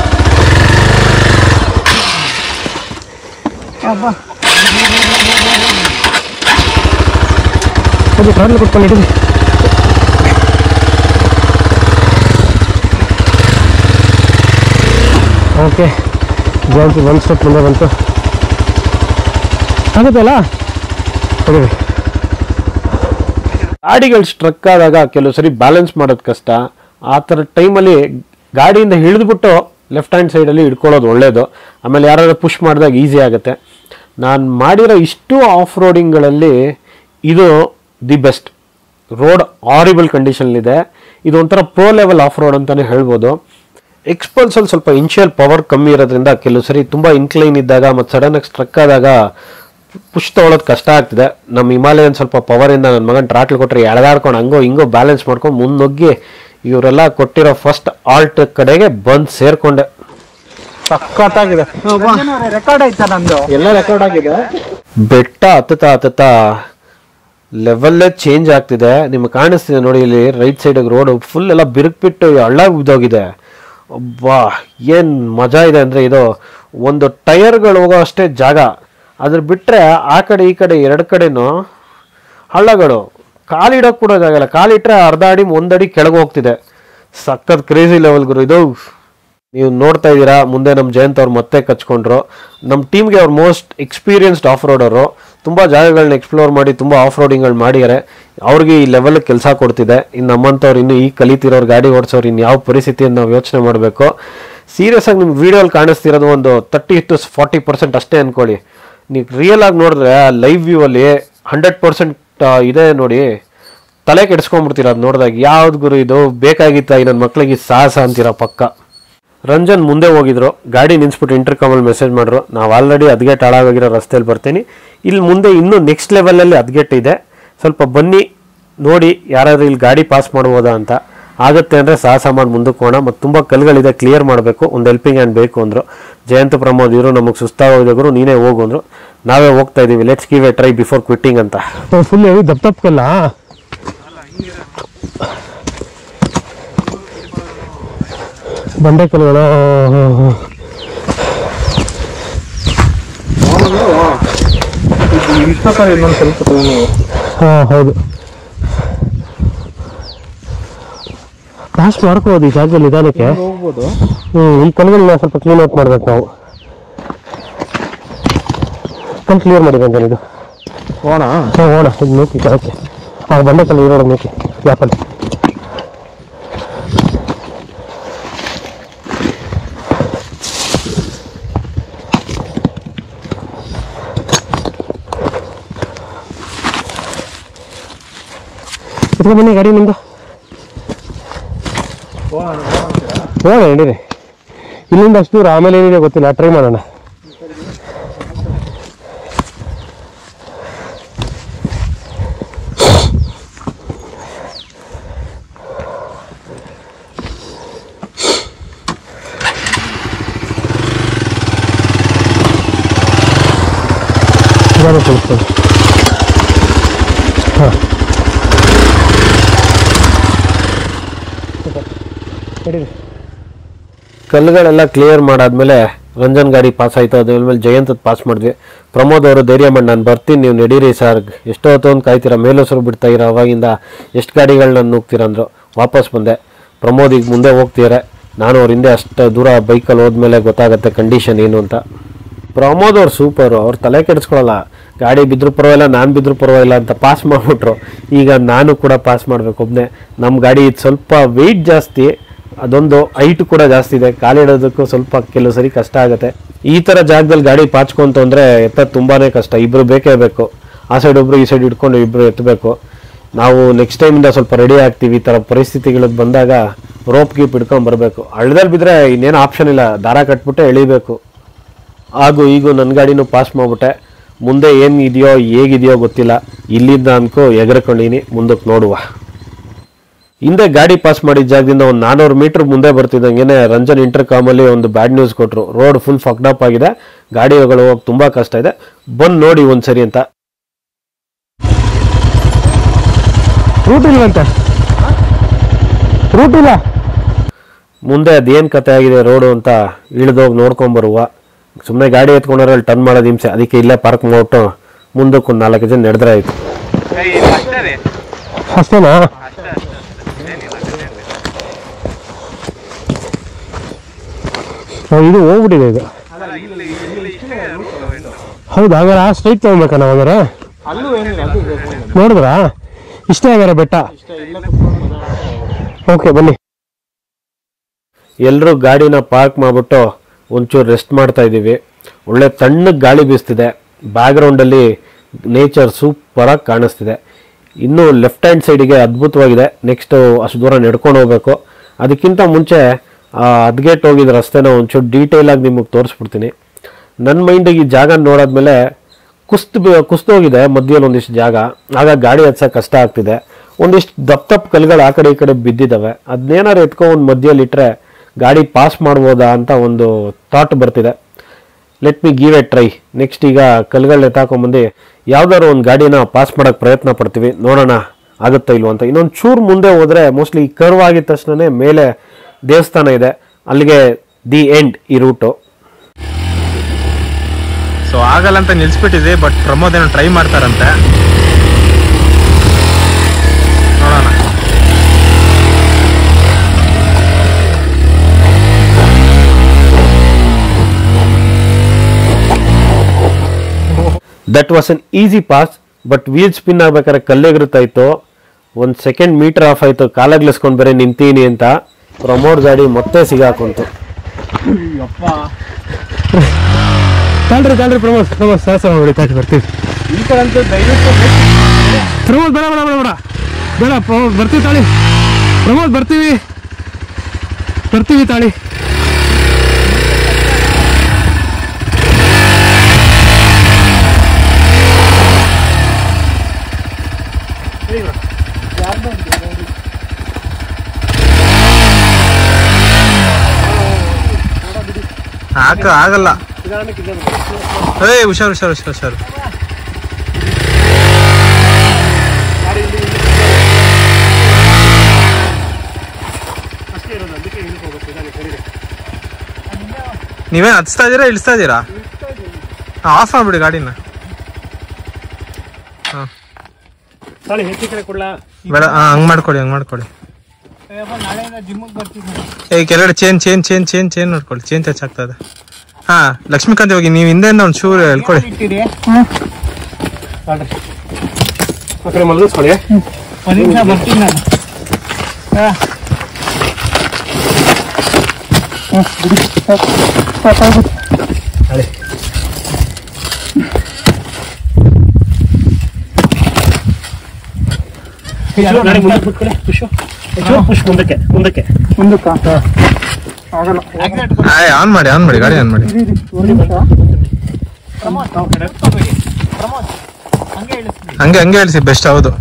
A: ಅದು ಕಾರ್ಲು ಕೊಟ್ಕೊಂಡು ಇಡಿ ಓಕೆ ಜಯಂತ್ ಒಂದು ಸ್ಟೆಪ್ ಮುಂದೆ ಬಂತು ಆಗುತ್ತಲ್ಲ ಕೊಡಿ ಗಾಡಿಗಳು ಸ್ಟ್ರಕ್ ಆದಾಗ ಕೆಲವು ಸರಿ ಬ್ಯಾಲೆನ್ಸ್ ಮಾಡೋದು ಕಷ್ಟ ಆ ಥರ ಟೈಮಲ್ಲಿ ಗಾಡಿಯಿಂದ ಹಿಡಿದ್ಬಿಟ್ಟು ಲೆಫ್ಟ್ ಹ್ಯಾಂಡ್ ಸೈಡಲ್ಲಿ ಹಿಡ್ಕೊಳ್ಳೋದು ಒಳ್ಳೆಯದು ಆಮೇಲೆ ಯಾರಾದ್ರೂ ಪುಷ್ ಮಾಡಿದಾಗ ಈಸಿ ಆಗುತ್ತೆ ನಾನು ಮಾಡಿರೋ ಇಷ್ಟು ಆಫ್ ರೋಡಿಂಗ್ಗಳಲ್ಲಿ ಇದು ದಿ ಬೆಸ್ಟ್ ರೋಡ್ ಆರಿಬಲ್ ಕಂಡೀಷನ್ಲಿದೆ ಇದು ಒಂಥರ ಪ್ರೋ ಲೆವೆಲ್ ಆಫ್ ರೋಡ್ ಅಂತಲೇ ಹೇಳ್ಬೋದು ಎಕ್ಸ್ಪಲ್ಸಲ್ಲಿ ಸ್ವಲ್ಪ ಇನ್ಷಿಯಲ್ ಪವರ್ ಕಮ್ಮಿ ಇರೋದ್ರಿಂದ ಕೆಲವು ಸರಿ ತುಂಬ ಇನ್ಕ್ಲೈನ್ ಇದ್ದಾಗ ಮತ್ತು ಸಡನ್ನಾಗಿ ಸ್ಟ್ರಕ್ ಆದಾಗ ಪುಷ್ ತೊಗೊಳೋದು ಕಷ್ಟ ಆಗ್ತಿದೆ ನಮ್ಮ ಹಿಮಾಲಯನ್ ಸ್ವಲ್ಪ ಪವರಿಂದ ನನ್ನ ಮಗನ ಟ್ರಾಟ್ಲ್ ಕೊಟ್ಟರೆ ಎಳೆದಾಡ್ಕೊಂಡು ಹಂಗೋ ಹಿಂಗೋ ಬ್ಯಾಲೆನ್ಸ್ ಮಾಡ್ಕೊಂಡು ಮುನ್ನೊಗ್ಗಿ ಇವರೆಲ್ಲ ಕೊಟ್ಟಿರೋ ಫಸ್ಟ್ ಆಲ್ಟ್ ಕಡೆಗೆ ಬಂದು ಸೇರ್ಕೊಂಡೆ ಸಖತ್ತಾಗಿದೆ
B: ರೆಕಾರ್ಡ್ ಆಯ್ತಾ ನಂದು
A: ಎಲ್ಲ ರೆಕಾರ್ಡ್ ಆಗಿದೆ ಬೆಟ್ಟ ಹತ್ತುತ್ತಾ ಹತ್ತುತ್ತಾ ಲೆವೆಲ್ಲೇ ಚೇಂಜ್ ಆಗ್ತಿದೆ ನಿಮ್ಗೆ ಕಾಣಿಸ್ತಿದೆ ನೋಡಿ ಇಲ್ಲಿ ರೈಟ್ ಸೈಡ್ ರೋಡ್ ಫುಲ್ ಎಲ್ಲ ಬಿರುಕ್ಬಿಟ್ಟು ಹಳ್ಳ ಬಿದ್ದೋಗಿದೆ ಅಬ್ಬಾ ಏನು ಮಜಾ ಇದೆ ಅಂದರೆ ಇದು ಒಂದು ಟೈರ್ಗಳು ಹೋಗೋ ಅಷ್ಟೇ ಜಾಗ ಅದ್ರ ಬಿಟ್ಟರೆ ಆ ಕಡೆ ಈ ಕಡೆ ಎರಡು ಕಡೆನೂ ಹಳ್ಳಗಳು ಕಾಲಿಡೋಕೆ ಕೂಡ ಜಾಗ ಇಲ್ಲ ಕಾಲಿಟ್ರೆ ಅರ್ಧ ಅಡಿ ಒಂದಡಿ ಕೆಳಗೆ ಹೋಗ್ತಿದೆ ಸಖತ್ ಕ್ರೇಜಿ ಲೆವೆಲ್ ಗುರು ಇದು ನೀವು ನೋಡ್ತಾ ಇದ್ದೀರಾ ಮುಂದೆ ನಮ್ಮ ಜಯಂತ್ ಅವ್ರು ಮತ್ತೆ ಕಚ್ಕೊಂಡ್ರು ನಮ್ಮ ಟೀಮ್ಗೆ ಅವ್ರು ಮೋಸ್ಟ್ ಎಕ್ಸ್ಪೀರಿಯನ್ಸ್ಡ್ ಆಫ್ ರೋಡರು ತುಂಬ ಜಾಗಗಳನ್ನ ಎಕ್ಸ್ಪ್ಲೋರ್ ಮಾಡಿ ತುಂಬ ಆಫ್ ರೋಡಿಂಗ್ಗಳು ಮಾಡಿದ್ದಾರೆ ಅವ್ರಿಗೆ ಈ ಲೆವೆಲ್ ಕೆಲಸ ಕೊಡ್ತಿದೆ ಇನ್ನು ನಮ್ಮಂಥವ್ರು ಇನ್ನು ಈ ಕಲಿತಿರೋರು ಗಾಡಿ ಓಡಿಸೋರು ಇನ್ನು ಯಾವ ಪರಿಸ್ಥಿತಿಯನ್ನು ನಾವು ಯೋಚನೆ ಮಾಡಬೇಕು ಸೀರಿಯಸ್ ಆಗಿ ನಿಮ್ಮ ವಿಡಿಯೋಲಿ ಕಾಣಿಸ್ತಿರೋದು ಒಂದು ತರ್ಟಿ ಟು ಫಾರ್ಟಿ ಪರ್ಸೆಂಟ್ ಅಷ್ಟೇ ಅನ್ಕೊಳ್ಳಿ ನೀವು ರಿಯಲ್ ಆಗಿ ನೋಡಿದ್ರೆ ಲೈವ್ ವ್ಯೂ ಅಲ್ಲಿ ಹಂಡ್ರೆಡ್ ಪರ್ಸೆಂಟ್ ಇದೆ ನೋಡಿ ತಲೆ ಕೆಡಿಸ್ಕೊಂಡ್ಬಿಡ್ತೀರ ಅದು ನೋಡಿದಾಗ ಯಾವ್ದು ಗುರು ಇದು ಬೇಕಾಗಿತ್ತ ಈ ನನ್ನ ಮಕ್ಳಿಗೆ ಈ ಸಾಹಸ ಅಂತೀರ ಪಕ್ಕ ರಂಜನ್ ಮುಂದೆ ಹೋಗಿದ್ರು ಗಾಡಿ ನಿನ್ಸ್ಬಿಟ್ಟು ಇಂಟರ್ಕಾಮಲ್ಲಿ ಮೆಸೇಜ್ ಮಾಡಿದ್ರು ನಾವು ಆಲ್ರೆಡಿ ಅದ್ಗೆಟ್ ಹಾಳಾಗಿರೋ ರಸ್ತೆಯಲ್ಲಿ ಬರ್ತೀನಿ ಇಲ್ಲಿ ಮುಂದೆ ಇನ್ನೂ ನೆಕ್ಸ್ಟ್ ಲೆವೆಲಲ್ಲಿ ಅದ್ಗೆಟ್ ಇದೆ ಸ್ವಲ್ಪ ಬನ್ನಿ ನೋಡಿ ಯಾರಾದ್ರೂ ಇಲ್ಲಿ ಗಾಡಿ ಪಾಸ್ ಮಾಡ್ಬೋದಾ ಅಂತ ಆಗುತ್ತೆ ಅಂದರೆ ಸಾಹಸ ಮಾಡಿ ಮುಂದಕ್ಕೆ ಹೋಗೋಣ ಮತ್ತು ತುಂಬ ಕಲ್ಗಳಿದೆ ಕ್ಲಿಯರ್ ಮಾಡಬೇಕು ಒಂದು ಹೆಲ್ಪಿಂಗ್ ಹ್ಯಾಂಡ್ ಬೇಕು ಅಂದರು ಜಯಂತ ಪ್ರಮೋದ್ ಇವರು ನಮಗೆ ಸುಸ್ತಾಗೋದ್ರು ನೀನೇ ಹೋಗು ಅಂದರು ನಾವೇ ಹೋಗ್ತಾ ಇದ್ದೀವಿ let's give a try before quitting ಅಂತ ಫುಲ್ ಹೆವಿ ದಪ್ಪ ದಪ್ಪ ಕಲ್ಲ ಬಂಡೆ ಕಲ್ಲುಗಳು
B: ಇನ್ನೊಂದು ಸ್ವಲ್ಪ ತಗೊಂಡು
A: ಹಾಂ ಹೌದು ಪಾಸ್ ಮಾಡ್ಕೋಬೋದು ಈ ಜಾಗದಲ್ಲಿ ನಿಧಾನಕ್ಕೆ
B: ಹೋಗ್ಬೋದು
A: ಹ್ಞೂ ಈ ಕಲ್ಗಳನ್ನ ಸ್ವಲ್ಪ ಕ್ಲೀನ್ ಔಟ್ ಮಾಡ್ಬೇಕು ನಾವು ಕಲ್ ಕ್ಲಿಯರ್ ಮಾಡಿ ಬಂದ ಇದು
B: ಹೋಣ
A: ಹಾಂ ಹೋಣ ಇದು ಮೇಕಿ ಕೆಳಕ್ಕೆ ಆ ಬಂಡೆ ಕಲ್ಲು ಇರೋಣ ಮೇಕಿ ಗ್ಯಾಪಲ್ಲಿ ಇಟ್ಕೊ ಬನ್ನಿ ಗಾಡಿ ನಿಮ್ದು ಹೋಗೋಣ ನಡೀರಿ ಇಲ್ಲಿಂದ ಅಷ್ಟು ದೂರ ಆಮೇಲೆ ಏನಿದೆ ಗೊತ್ತಿಲ್ಲ ಟ್ರೈ ಮಾಡೋಣ
B: ನಾನು ಕಳಿಸ್ತೀನಿ ಹಾಂ ಹಿಡೀರಿ
A: ಕಲ್ಲುಗಳೆಲ್ಲ ಕ್ಲಿಯರ್ ಮಾಡಾದ್ಮೇಲೆ ರಂಜನ್ ಗಾಡಿ ಪಾಸ್ ಆಯ್ತು ಅದಾದ್ಮೇಲೆ ಜಯಂತ್ ಪಾಸ್ ಮಾಡಿದ್ವಿ ಪ್ರಮೋದ್ ಅವರು ಧೈರ್ಯ ಮಾಡಿ ನಾನು ಬರ್ತೀನಿ ನೀವು ನಡೀರಿ ಸರ್ ಎಷ್ಟೋ ಹೊತ್ತು ಕಾಯ್ತೀರಾ ಮೇಲೊಸರು ಬಿಡ್ತಾ ಇರೋ ಅವಾಗಿಂದ ಎಷ್ಟು ಗಾಡಿಗಳನ್ನ ನುಗ್ತೀರ ಅಂದರು ವಾಪಸ್ ಬಂದೆ ಪ್ರಮೋದ್ ಈಗ ಮುಂದೆ ಹೋಗ್ತಿದ್ದಾರೆ ನಾನು ಅವ್ರ ಹಿಂದೆ ಅಷ್ಟು ದೂರ ಬೈಕಲ್ಲಿ ಹೋದ್ಮೇಲೆ ಗೊತ್ತಾಗುತ್ತೆ ಕಂಡೀಷನ್ ಏನು ಅಂತ ಪ್ರಮೋದ್ ಅವ್ರು ಸೂಪರು ಅವ್ರು ತಲೆ ಕೆಡಿಸ್ಕೊಳಲ್ಲ ಗಾಡಿ ಬಿದ್ದರೂ ಪರವಾಗಿಲ್ಲ ನಾನು ಬಿದ್ದರೂ ಪರವಾಗಿಲ್ಲ ಅಂತ ಪಾಸ್ ಮಾಡಿಬಿಟ್ರು ಈಗ ನಾನು ಕೂಡ ಪಾಸ್ ಮಾಡಬೇಕು ಒಬ್ಬನೇ ನಮ್ಮ ಗಾಡಿ ಇದು ಸ್ವಲ್ಪ ವೆಯ್ಟ್ ಜಾಸ್ತಿ ಅದೊಂದು ಹೈಟ್ ಕೂಡ ಜಾಸ್ತಿ ಇದೆ ಕಾಲಿಡೋದಕ್ಕೂ ಸ್ವಲ್ಪ ಕೆಲವು ಸರಿ ಕಷ್ಟ ಆಗುತ್ತೆ ಈ ಥರ ಜಾಗದಲ್ಲಿ ಗಾಡಿ ಪಾಚ್ಕೊಂತು ಅಂದರೆ ಎತ್ತ ತುಂಬಾ ಕಷ್ಟ ಇಬ್ಬರು ಬೇಕೇ ಬೇಕು ಆ ಸೈಡ್ ಒಬ್ರು ಈ ಸೈಡ್ ಇಟ್ಕೊಂಡು ಇಬ್ಬರು ಎತ್ತಬೇಕು ನಾವು ನೆಕ್ಸ್ಟ್ ಟೈಮಿಂದ ಸ್ವಲ್ಪ ರೆಡಿ ಆಗ್ತೀವಿ ಈ ಥರ ಪರಿಸ್ಥಿತಿಗಳು ಬಂದಾಗ ರೋಪ್ ಗೀಪ್ ಹಿಡ್ಕೊಂಡು ಬರಬೇಕು ಹಳ್ಳದಲ್ಲಿ ಬಿದ್ದರೆ ಇನ್ನೇನು ಆಪ್ಷನ್ ಇಲ್ಲ ದಾರ ಕಟ್ಬಿಟ್ಟೆ ಎಳಿಬೇಕು ಹಾಗೂ ಈಗೂ ನನ್ನ ಗಾಡಿನೂ ಪಾಸ್ ಮಾಡ್ಬಿಟ್ಟೆ ಮುಂದೆ ಏನು ಇದೆಯೋ ಹೇಗಿದೆಯೋ ಗೊತ್ತಿಲ್ಲ ಇಲ್ಲಿಂದ ಅನ್ಕೋ ಎಗರ್ಕೊಂಡಿನಿ ಮುಂದಕ್ಕೆ ನೋಡುವ ಹಿಂದೆ ಗಾಡಿ ಪಾಸ್ ಮಾಡಿದ ಜಾಗದಿಂದ ಒಂದು ನಾನ್ನೂರು ಮೀಟರ್ ಮುಂದೆ ಬರ್ತಿದ್ದಂಗೆನೆ ರಂಜನ್ ಇಂಟರ್ ಕಾಮಲ್ಲಿ ಒಂದು ಬ್ಯಾಡ್ ನ್ಯೂಸ್ ಕೊಟ್ಟರು ರೋಡ್ ಫುಲ್ ಫಕ್ಡಪ್ ಆಗಿದೆ ಗಾಡಿಗಳು ಹೋಗಿ ತುಂಬ ಕಷ್ಟ ಇದೆ ಬಂದು ನೋಡಿ ಒಂದ್ಸರಿ ಅಂತ
B: ರೂಟ್ ಇಲ್ವಂತೆ ರೂಟ್ ಇಲ್ಲ
A: ಮುಂದೆ ಅದೇನು ಕತೆ ಆಗಿದೆ ರೋಡು ಅಂತ ಇಳಿದೋಗಿ ನೋಡ್ಕೊಂಬರುವ ಸುಮ್ಮನೆ ಗಾಡಿ ಎತ್ಕೊಂಡ್ರೆ ಟರ್ನ್ ಮಾಡೋದು ಹಿಂಸೆ ಅದಕ್ಕೆ ಇಲ್ಲೇ ಪಾರ್ಕ್ ಮಾಡ್ಬಿಟ್ಟು ಮುಂದಕ್ಕೆ ಒಂದು ನಾಲ್ಕು ಜನ ನಡೆದ್ರೆ ಆಯ್ತು
B: ಅಷ್ಟೇನಾ ಓ, ಇದು ಹೋಗ್ಬಿಟ್ಟಿದೆ ಇದು ಹೌದಾ ಹಾಗಾದ್ರೆ ಆ ಸ್ಟ್ರೈಟ್ ತಗೊಬೇಕಾ ನಾವು ಹಾಗಾದ್ರೆ ನೋಡಿದ್ರಾ ಇಷ್ಟೇ ಹಾಗಾದ್ರೆ ಬೆಟ್ಟ ಓಕೆ ಬನ್ನಿ
A: ಎಲ್ಲರೂ ಗಾಡಿನ ಪಾರ್ಕ್ ಮಾಡಿಬಿಟ್ಟು ಒಂಚೂರು ರೆಸ್ಟ್ ಮಾಡ್ತಾ ಇದ್ದೀವಿ ಒಳ್ಳೆ ತಣ್ಣಗೆ ಗಾಳಿ ಬೀಸ್ತಿದೆ ಬ್ಯಾಕ್ಗ್ರೌಂಡಲ್ಲಿ ನೇಚರ್ ಸೂಪರಾಗಿ ಕಾಣಿಸ್ತಿದೆ ಇನ್ನು ಲೆಫ್ಟ್ ಹ್ಯಾಂಡ್ ಸೈಡಿಗೆ ಅದ್ಭುತವಾಗಿದೆ ನೆಕ್ಸ್ಟ್ ಅಷ್ಟು ದೂರ ನಡ್ಕೊಂಡು ಹೋಗ್ಬೇಕು ಅದಕ್ಕಿಂತ ಮುಂಚೆ ಆ ಹದ್ಗೆಟ್ ಹೋಗಿದ್ದ ರಸ್ತೆನ ಒಂಚೂರು ಡೀಟೇಲಾಗಿ ನಿಮಗೆ ತೋರಿಸ್ಬಿಡ್ತೀನಿ ನನ್ನ ಮೈಂಡಿಗೆ ಈ ಜಾಗ ನೋಡಾದ್ಮೇಲೆ ಕುಸ್ತು ಕುಸ್ತೋಗಿದೆ ಮಧ್ಯದಲ್ಲಿ ಒಂದಿಷ್ಟು ಜಾಗ ಆಗ ಗಾಡಿ ಹತ್ಸಕ್ಕೆ ಕಷ್ಟ ಆಗ್ತಿದೆ ಒಂದಿಷ್ಟು ದಪ್ಪ ದಪ್ಪ ಕಲ್ಗಳು ಆ ಕಡೆ ಈ ಕಡೆ ಬಿದ್ದಿದ್ದಾವೆ ಅದನ್ನೇನಾರು ಎತ್ಕೊಂಡು ಒಂದು ಮಧ್ಯದಲ್ಲಿ ಇಟ್ಟರೆ ಗಾಡಿ ಪಾಸ್ ಮಾಡ್ಬೋದಾ ಅಂತ ಒಂದು ಥಾಟ್ ಬರ್ತಿದೆ let me give a try next ಈಗ ಕಲ್ಗಳನ್ನ ಎತ್ತಾಕೊಂಬಂದು ಯಾವ್ದಾದ್ರು ಒಂದು ಗಾಡಿನ ಪಾಸ್ ಮಾಡೋಕ್ಕೆ ಪ್ರಯತ್ನ ಪಡ್ತೀವಿ ನೋಡೋಣ ಆಗುತ್ತಾ ಇಲ್ವ ಅಂತ ಇನ್ನೊಂದು ಚೂರು ಮುಂದೆ ಹೋದರೆ ಮೋಸ್ಟ್ಲಿ ಕರ್ವ್ ಆಗಿದ ತಕ್ಷಣನೇ ಮೇಲೆ ದೇವಸ್ಥಾನ ಇದೆ ಅಲ್ಲಿಗೆ ದಿ ಎಂಡ್ ಈ ರೂಟು
C: ಸೊ ಆಗಲ್ಲ ಅಂತ ನಿಲ್ಸ್ಬಿಟ್ಟಿದ್ವಿ ಬಟ್ ಪ್ರಮೋದ್ ಏನೋ ಟ್ರೈ ಮಾಡ್ತಾರಂತೆ ನೋಡೋಣ
A: that was an easy pass but wheel spin ಆಗ್ಬೇಕಾದ್ರೆ ಕಲ್ಲೆಗಿರುತ್ತಾ ಇತ್ತು ಒಂದು ಸೆಕೆಂಡ್ ಮೀಟರ್ ಆಫ್ ಆಯಿತು ಕಾಲಾಗ್ಲಿಸ್ಕೊಂಡು ಬೇರೆ ನಿಂತೀನಿ ಅಂತ ಪ್ರಮೋದ್ ಗಾಡಿ ಮತ್ತೆ ಸಿಗಾಕೊಂತು
B: ತಾಳ್ರಿ ತಾಳ್ರಿ ಪ್ರಮೋದ್ ಪ್ರಮೋದ್ ಸಹ ಸಹ ನೋಡಿ ತಾಟಿ ಬರ್ತೀವಿ ಪ್ರಮೋದ್ ಬೇಡ ಬೇಡ ಬೇಡ ಬೇಡ ಬೇಡ ಪ್ರಮೋದ್ ಬರ್ತೀವಿ ತಾಳಿ ಪ್ರಮೋದ್ ಬರ್ತೀವಿ ಬರ್ತೀವಿ ತಾಳಿ
C: ಹಾಕ ಆಗಲ್ಲ ಏಯ್ ಹುಷಾರು ಹುಷಾರು ಹುಷಾರು ಹುಷಾರು ನೀವೇನ್ ಹತ್ಸ್ತಾ ಇದೀರಾ ಇಳಿಸ್ತಾ ಇದೀರಾ ಆಫ್ ಮಾಡ್ಬಿಡಿ ಗಾಡಿನ ಹಾ
B: ತಾಳಿ ಹೆಚ್ಚು ಕಡೆ ಕೊಡ್ಲಾ
C: ಬೇಡ ಹಾ, ಹಂಗ್ ಮಾಡ್ಕೊಡಿ ಹಂಗ್ ಮಾಡ್ಕೊಡಿ
B: ನಾಳೆಯಿಂದ ಜಿಮ್ಗೆ ಬರ್ತೀನಿ
C: ಏ ಕೆಳಗಡೆ chain chain chain chain chain ನೋಡ್ಕೊಳ್ಳಿ ಚೇನ್ ಟಚ್ ಆಗ್ತಾ ಇದೆ ಹಾ ಲಕ್ಷ್ಮೀಕಾಂತ್ ಹೋಗಿ ನೀವು ಹಿಂದೆಯಿಂದ ಒಂದು ಶೂ ಹೇಳ್ಕೊಡಿ
B: ಇಟ್ಟಿರಿ ತಾಳ್ರಿ ಆ ಕಡೆ ಮಲಗಿಸ್ಕೊಳ್ಳಿ ಒಂದು ನಿಮಿಷ ಬರ್ತೀನಿ ನಾನು ಹಾ. ಹ್ಮ್, ಬಿಡಿ. ಸಾಕು. ಸಾಕಾಗುತ್ತೆ. ತಾಳಿ. ಗಾಡಿ ಮುಂದಕ್ಕೆ ಬಿಟ್ಕೊಡಿ, ಪುಷು. ಒಂಚೂರು ಪುಷ್ ಮುಂದಕ್ಕೆ ಮುಂದಕ್ಕೆ ಮುಂದಕ್ಕೆ ಆಗಲ್ಲ
C: ಆಯ್ ಆನ್ ಮಾಡಿ ಆನ್ ಮಾಡಿ ಗಾಡಿ ಆನ್ ಮಾಡಿ ಹಂಗೆ ಹಂಗೆ ಇಳಿಸಿ ಬೆಸ್ಟ್ ಹೌದು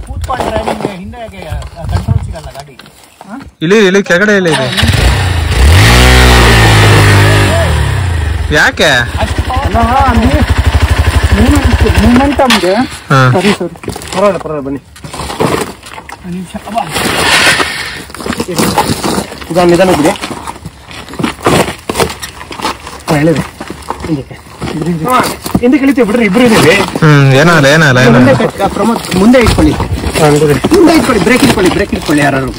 C: ಇಳಿ ಇಳಿ ಕೆಳಗಡೆ ಇಳಿ ಇದೆ ಯಾಕೆ
D: ಮೂಮೆಂಟಮ್ಗೆ
C: ಹಾ
D: ಸರಿ ಸರಿ
A: ಪರವಾಗಿಲ್ಲ ಪರವಾಗಿಲ್ಲ ಬನ್ನಿ
D: ನಿಮಿಷ
A: ಈಗ ನಿಧಾನ ಬಿಡಿ ಹೇಳಿದೆ ಹಿಂದಕ್ಕೆ ಹಾ, ಹಿಂದಕ್ಕೆ ಇಳಿತೀವಿ ಬಿಡ್ರಿ ಇಬ್ರು ಇದೀವಿ
C: ಹ್ಮ್ ಏನಲ್ಲ ಏನಲ್ಲ
D: ಮುಂದೆ
C: ಏನಲ್ಲ
D: ಕಟ್- ಪ್ರಮೋದ್ ಮುಂದೆ ಇಟ್ಕೊಳ್ಳಿ ಮುಂದೆ ಇಟ್ಕೊಳ್ಳಿ ಬ್ರೇಕ್ ಇಟ್ಕೊಳ್ಳಿ ಬ್ರೇಕ್ ಇಟ್ಕೊಳ್ಳಿ ಯಾರು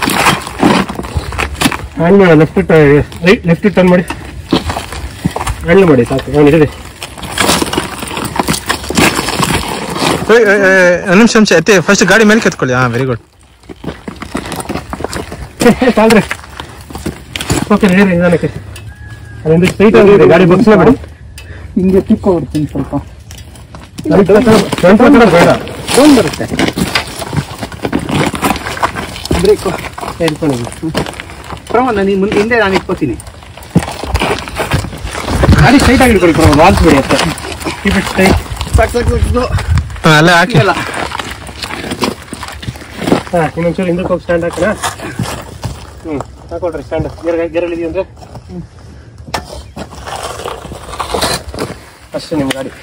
A: ಹ್ಯಾಂಡ್ ಮಾಡಿ ಲೆಫ್ಟ್ ರೈಟ್ ಲೆಫ್ಟ್ ಟರ್ನ್ ಮಾಡಿ ಹ್ಯಾಂಡ್ ಮಾಡಿ ಸಾಕು ನಾನು ಇದೆ
C: ಒಂದು ನಿಮಿಷ ನಿಮಿಷ ಎತ್ತಿ ಫಸ್ಟ್ ಗಾಡಿ ಮೇಲೆ ಕೆತ್ಕೊಳ್ಳಿ ಹಾ ವೆರಿ ಗುಡ್
A: ಸಾಲ್ರಿ ಓಕೆ ಹೇಳಿ ನಿಧಾನಕ್ಕೆ ಅದೊಂದು ಸ್ಟ್ರೈಟ್ ಆಗಿದೆ ಗಾಡಿ ಬಗ್ಸ್ಲೇ ಬಿಡಿ
D: ಹಿಂಗೆ ತಿಕ್ಕೊಬಿಡ್ತೀನಿ ಸ್ವಲ್ಪ
A: ಫ್ರಂಟ್ ಬೇಡ
D: ಫೋನ್ ಬರುತ್ತೆ ಬ್ರೇಕ್
A: ಹೇಳ್ಕೊಂಡಿದ್ದೀನಿ
D: ಪ್ರಮೋದ್ ನಾನು ಮುಂದೆ ಹಿಂದೆ ನಾನು ಇಟ್ಕೋತೀನಿ
A: ಗಾಡಿ ಸ್ಟ್ರೈಟ್ ಆಗಿ ಇಟ್ಕೊಳ್ಳಿ ಬರೋ ವಾಲ್ಸ್ ಬಿಡಿ ಅಂತ ಕೀಪ್ ಇಟ್ ಸ್ಟ್ರೈಟ್
D: ಸಾಕು ಸಾಕು ಸಾಕು
C: ಹಾ ಅಲ್ಲೇ ಹಾಕಿ
D: ಇಲ್ಲ
A: ಹಾಂ ಇನ್ನೊಂಚೂರು ಹಿಂದಕ್ಕೆ ಹೋಗಿ ಸ್ಟ್ಯಾಂಡ್ ಹಾಕೋಣ ಹ್ಞೂ ಹಾಕೊಳ್ರಿ ಸ್ಟ್ಯಾಂಡ್ ಗೆರ ಗೆರಲ್ಲಿ ಇದೆಯಾ ಅಂದರೆ ಅಷ್ಟೇ ನಿಮ್ಮ ಗಾಡಿ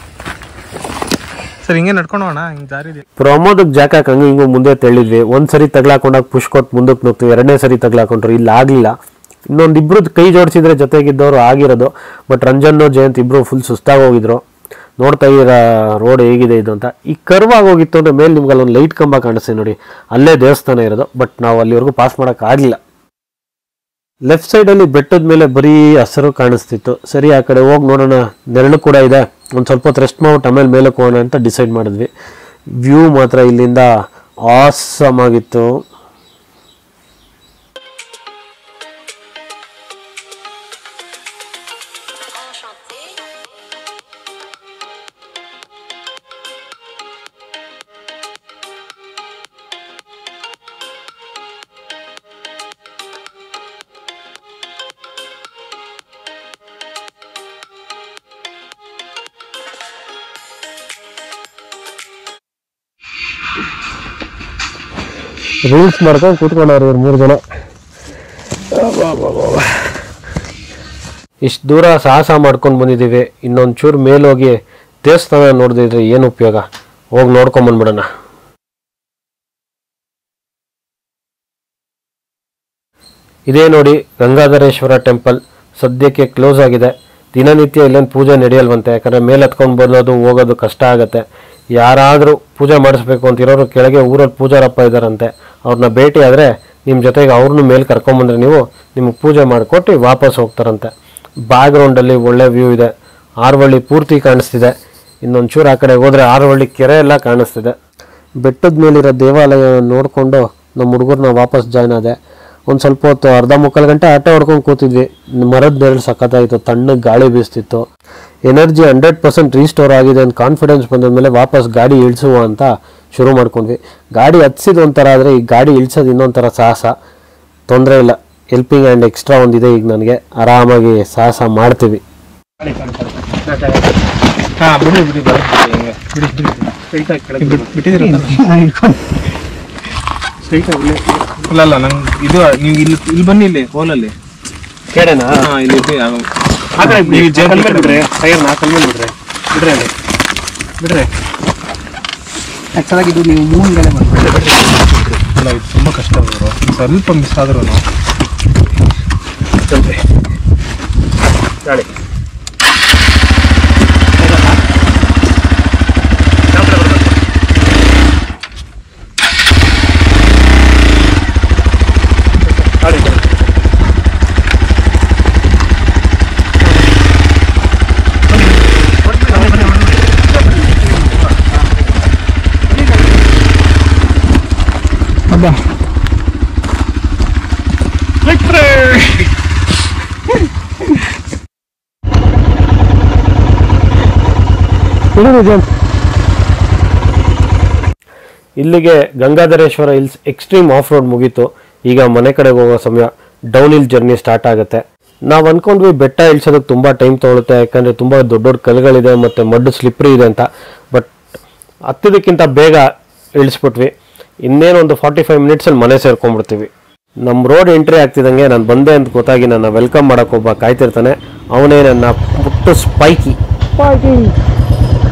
C: ಸರ್ ಹಿಂಗೆ ನಡ್ಕೊಂಡು ಹೋಗೋಣ ಹಿಂಗೆ ದಾರಿ ಇದೆ
A: ಪ್ರಮೋದಕ್ಕೆ ಜಾಕ್ ಹಾಕಂಗೆ ಹಿಂಗೆ ಮುಂದೆ ತೆಳಿದ್ವಿ ಒಂದ್ ಸರಿ ತಗ್ಲಾಕೊಂಡಾಗ ಪುಷ್ ಕೊಟ್ಟು ಮುಂದಕ್ಕೆ ನುಗ್ತೀವಿ ಎರಡನೇ ಸರಿ ತಗ್ಲಾಕೊಂಡ್ರು ಇಲ್ಲಿ ಆಗ್ಲಿಲ್ಲ ಇನ್ನೊಂದು ಇಬ್ರದ್ದು ಕೈ ಜೋಡಿಸಿದ್ರೆ ಜೊತೆಗಿದ್ದವರು ಆಗಿರೋದು ಬಟ್ ರಂಜನ್ ಜಯಂತ್ ಇಬ್ರು ಫುಲ್ ಸುಸ್ತಾಗಿ ಹೋಗಿದ್ರು ನೋಡ್ತಾ ಇರ ರೋಡ್ ಹೇಗಿದೆ ಇದು ಅಂತ ಈ ಕರ್ವ್ ಆಗೋಗಿತ್ತು ಅಂದ್ರೆ ಮೇಲೆ ನಿಮ್ಗೆ ಅಲ್ಲೊಂದು ಲೈಟ್ ಕಂಬ ಕಾಣಿಸ್ತೀವಿ ನೋಡಿ ಅಲ್ಲೇ ದೇವಸ್ಥಾನ ಇರೋದು ಬಟ್ ನಾವು ಅಲ್ಲಿವರೆಗೂ ಪಾಸ್ ಮಾಡಕ್ ಆಗಿಲ್ಲ ಲೆಫ್ಟ್ ಸೈಡಲ್ಲಿ ಬೆಟ್ಟದ ಮೇಲೆ ಬರೀ ಹಸಿರು ಕಾಣಿಸ್ತಿತ್ತು ಸರಿ ಆ ಕಡೆ ಹೋಗಿ ನೋಡೋಣ ನೆರಳು ಕೂಡ ಇದೆ ಒಂದು ಸ್ವಲ್ಪ ಹೊತ್ತು ರೆಸ್ಟ್ ಮಾಡ್ಬಿಟ್ಟು ಆಮೇಲೆ ಮೇಲಕ್ಕೆ ಹೋಗೋಣ ಅಂತ ಡಿಸೈಡ್ ಮಾಡಿದ್ವಿ ವ್ಯೂ ಮಾತ್ರ ಇಲ್ಲಿಂದ ಆಸಮ್ ಆಗಿತ್ತು ರೂಲ್ಸ್ ಮಾಡ್ಕೊಂಡು ಕೂತ್ಕೊಂಡವ್ರು ಇವ್ರು ಮೂರು ಜನ ಇಷ್ಟು ದೂರ ಸಾಹಸ ಮಾಡ್ಕೊಂಡು ಬಂದಿದ್ದೀವಿ ಇನ್ನೊಂದು ಚೂರು ಮೇಲೋಗಿ ದೇವಸ್ಥಾನ ನೋಡಿದ್ರೆ ಏನು ಉಪಯೋಗ ಹೋಗಿ ನೋಡ್ಕೊಂಡ್ ಬಂದ್ಬಿಡೋಣ ಇದೇ ನೋಡಿ ಗಂಗಾಧರೇಶ್ವರ ಟೆಂಪಲ್ ಸದ್ಯಕ್ಕೆ ಕ್ಲೋಸ್ ಆಗಿದೆ ದಿನನಿತ್ಯ ಇಲ್ಲೇನು ಪೂಜೆ ನಡೆಯಲ್ವಂತೆ ಯಾಕಂದ್ರೆ ಮೇಲೆ ಹತ್ಕೊಂಡು ಬರೋದು ಹೋಗೋದು ಕಷ್ಟ ಆಗುತ್ತೆ ಯಾರಾದರೂ ಪೂಜೆ ಮಾಡಿಸ್ಬೇಕು ಅಂತಿರೋರು ಕೆಳಗೆ ಊರಲ್ಲಿ ಪೂಜಾರಪ್ಪ ಇದ್ದಾರಂತೆ ಅವ್ರನ್ನ ಭೇಟಿ ಆದರೆ ನಿಮ್ಮ ಜೊತೆಗೆ ಅವ್ರನ್ನೂ ಮೇಲೆ ಕರ್ಕೊಂಬಂದ್ರೆ ನೀವು ನಿಮಗೆ ಪೂಜೆ ಮಾಡಿಕೊಟ್ಟು ವಾಪಸ್ ಹೋಗ್ತಾರಂತೆ ಬ್ಯಾಕ್ಗ್ರೌಂಡಲ್ಲಿ ಒಳ್ಳೆ ವ್ಯೂ ಇದೆ ಆರ್ವಳ್ಳಿ ಪೂರ್ತಿ ಕಾಣಿಸ್ತಿದೆ ಇನ್ನೊಂದು ಚೂರು ಆ ಕಡೆ ಹೋದರೆ ಆರ್ವಳ್ಳಿ ಕೆರೆ ಎಲ್ಲ ಕಾಣಿಸ್ತಿದೆ ಬೆಟ್ಟದ ಮೇಲಿರೋ ದೇವಾಲಯ ನೋಡಿಕೊಂಡು ನಮ್ಮ ಹುಡುಗರನ್ನ ವಾಪಸ್ ಜಾಯ್ನ್ ಆದೆ ಒಂದು ಸ್ವಲ್ಪ ಹೊತ್ತು ಅರ್ಧ ಮುಕ್ಕಾಲು ಗಂಟೆ ಆಟೋ ಹೊಡ್ಕೊಂಡು ಕೂತಿದ್ವಿ ಮರದ ನೆರಳು ಸಖತ್ತಾಯಿತು ತಣ್ಣಗೆ ಗಾಳಿ ಬೀಸ್ತಿತ್ತು ಎನರ್ಜಿ ಹಂಡ್ರೆಡ್ ಪರ್ಸೆಂಟ್ ರೀಸ್ಟೋರ್ ಆಗಿದೆ ಅಂತ ಕಾನ್ಫಿಡೆನ್ಸ್ ಬಂದ ಮೇಲೆ ವಾಪಸ್ ಗಾಡಿ ಇಳಿಸುವ ಅಂತ ಶುರು ಮಾಡ್ಕೊಂಡ್ವಿ ಗಾಡಿ ಹತ್ಸಿದ ಒಂಥರ ಆದರೆ ಈ ಗಾಡಿ ಇಳಿಸೋದು ಇನ್ನೊಂಥರ ಸಾಹಸ ತೊಂದರೆ ಇಲ್ಲ ಹೆಲ್ಪಿಂಗ್ ಹ್ಯಾಂಡ್ ಎಕ್ಸ್ಟ್ರಾ ಒಂದಿದೆ ಈಗ ನನಗೆ ಆರಾಮಾಗಿ ಸಾಹಸ ಮಾಡ್ತೀವಿ
C: ಹಾ ಬಿಡಿ ಬಿಡಿ ಬರುತ್ತೆ ಹಿಂಗೆ ಬಿಟ್ಟಿದ್ದೀರ ಇಲ್ಲ ಇಲ್ಲ ನಂಗೆ ಇದು ನೀವು ಇಲ್ಲಿ ಇಲ್ಲಿ ಬನ್ನಿ ಇಲ್ಲಿ ಹೋಲಲ್ಲಿ
A: ಕೇಳೇನಾ
C: ಹಾ ಇಲ್ಲಿ ಇದು ಯಾವ-
A: ನೀವು ಜೇಬಲ್ ಬಿಡ್ರಿ ಟೈರ್ ನಾಲ್ಕಲ್ ಮೇಲೆ ಬಿಡ್ರಿ ಬಿಡ್ರಿ ಅಲ್ಲಿ ಬಿಡ್ರಿ
D: ಆಕ್ಚುಲಾಗಿ ಇದು ನೀವು ಮೂನ್ಗೆಲೆ ಮಾಡ್ಬೇಕು
C: ಇಲ್ಲ ಇದು ತುಂಬ ಕಷ್ಟ ಅವರು ಸ್ವಲ್ಪ ಮಿಸ್ ಆದ್ರೂ
A: ಚಲ್ರಿ ಗಾಡಿ
B: ಹಬ್ಬ
A: ಇಲ್ಲಿಗೆ Gangadhareshwara hills extreme off road ಮುಗೀತು ಈಗ ಮನೆ ಕಡೆಗೆ ಹೋಗೋ ಸಮಯ ಡೌನ್ ಹಿಲ್ ಜರ್ನಿ ಸ್ಟಾರ್ಟ್ ಆಗುತ್ತೆ ನಾವು ಅನ್ಕೊಂಡ್ವಿ ಬೆಟ್ಟ ಇಳಿಸೋದಕ್ಕೆ ತುಂಬ ಟೈಮ್ ತೊಗೊಳುತ್ತೆ ಯಾಕಂದರೆ ತುಂಬ ದೊಡ್ಡ ದೊಡ್ಡ ಕಲ್ಗಳಿದೆ ಮತ್ತು ಮಡ್ಡು ಸ್ಲಿಪ್ರಿ ಇದೆ ಅಂತ ಬಟ್ ಹತ್ತದಕ್ಕಿಂತ ಬೇಗ ಇಳಿಸ್ಬಿಟ್ವಿ ಇನ್ನೇನೊಂದು ಫಾರ್ಟಿ ಫೈವ್ ಮಿನಿಟ್ಸಲ್ಲಿ ಮನೆ ಸೇರ್ಕೊಂಡ್ಬಿಡ್ತೀವಿ ನಮ್ಮ ರೋಡ್ ಎಂಟ್ರಿ ಆಗ್ತಿದ್ದಂಗೆ ನಾನು ಬಂದೆ ಅಂತ ಗೊತ್ತಾಗಿ ನನ್ನ ವೆಲ್ಕಮ್ ಮಾಡೋಕೆ ಒಬ್ಬ ಕಾಯ್ತಿರ್ತಾನೆ ಅವನೇ ನನ್ನ ಪುಟ್ಟು ಸ್ಪೈಕಿ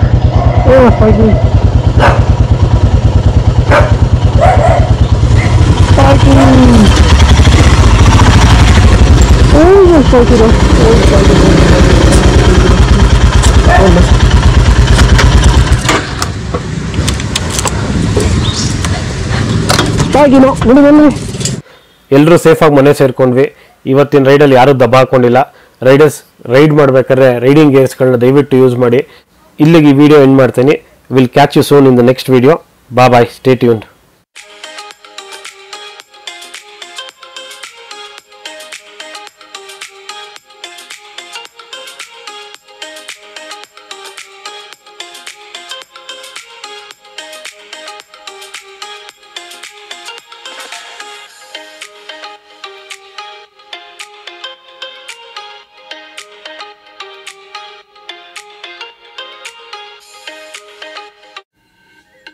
A: ಎಲ್ಲರೂ ಸೇಫಾಗಿ ಮನೆ ಸೇರ್ಕೊಂಡ್ವಿ ಇವತ್ತಿನ ರೈಡಲ್ಲಿ ಯಾರೂ ದಬ್ಬ ಹಾಕೊಂಡಿಲ್ಲ ರೈಡರ್ಸ್ ರೈಡ್ ಮಾಡ್ಬೇಕಾದ್ರೆ ರೈಡಿಂಗ್ ಗೇರ್ಸ್ಗಳನ್ನ ದಯವಿಟ್ಟು ಯೂಸ್ ಮಾಡಿ ಇಲ್ಲಿಗೆ ಈ ವಿಡಿಯೋ ಎಂಡ್ ಮಾಡ್ತೀನಿ will catch you soon in the next video ಬಾ ಬಾಯ್ ಸ್ಟೇ ಟ್ಯೂನ್ಡ್